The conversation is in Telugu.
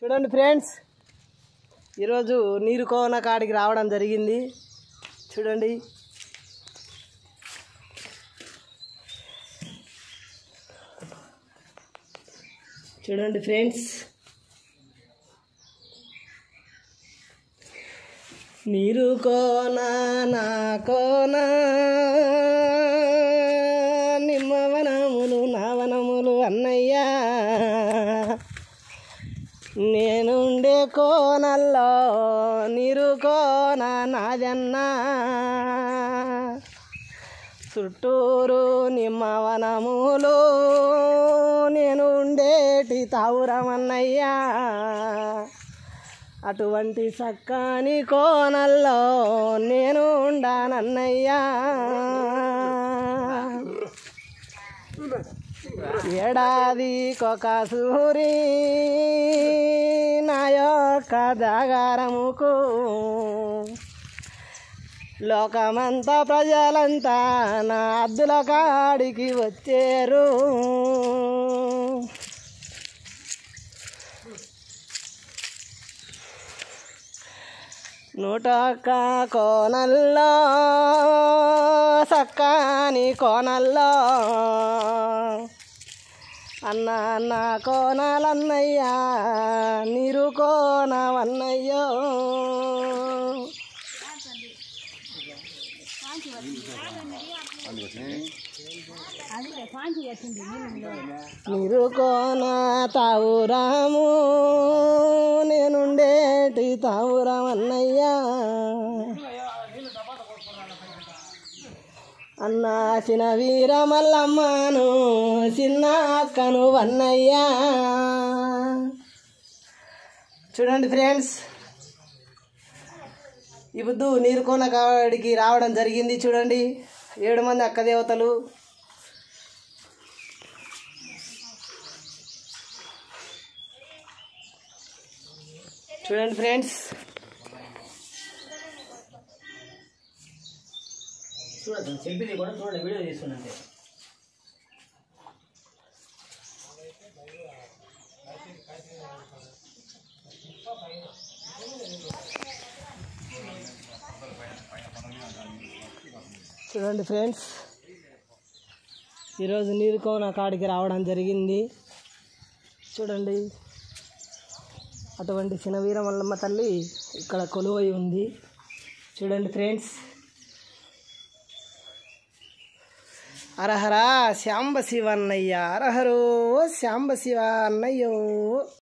చూడండి ఫ్రెండ్స్ ఈరోజు నీరు కోన కాడికి రావడం జరిగింది చూడండి చూడండి ఫ్రెండ్స్ నీరు కోన నా కోన నిమ్మ వనములు నా వనములు అన్నయ్యా నేనుండే కోనల్లో నీరు కోన నాదన్నా చుట్టూరు నిమ్మ వనములు నేను ఉండేటి తావురమన్నయ్యా అటువంటి చక్కని కోనల్లో నేను ఉండానన్నయ్యా ఏడాది కొక సూరి నా యొక్క జాగారముకు లోకమంతా ప్రజలంతా నా అద్దుల కాడికి వచ్చారు నూట ఒక్క కోనల్లో సక్కాని కోనల్లో అన్న అన్న కోనాలన్నయ్యా నీరు కోనవన్నయ్యో నీరు కోన తావురాము నేనుండేటి తావురాం అన్నయ్యా అన్న చిన్న వీర మల్లమ్మను చిన్న అక్కను వన్నయ్యా చూడండి ఫ్రెండ్స్ ఈ బుద్ధు నీరుకోన కాడికి రావడం జరిగింది చూడండి ఏడు మంది అక్క దేవతలు చూడండి ఫ్రెండ్స్ చూడదు సెల్ఫీ కూడా చూడండి వీడియో తీసుకున్నాండి చూడండి ఫ్రెండ్స్ ఈరోజు నీరుకోన కాడికి రావడం జరిగింది చూడండి అటువంటి చిన్నవీర మల్లమ్మ తల్లి ఇక్కడ కొలువై ఉంది చూడండి ఫ్రెండ్స్ అరహరా శాంబ శివ అన్నయ్య అరహరో శాంబ శివ అన్నయ్యో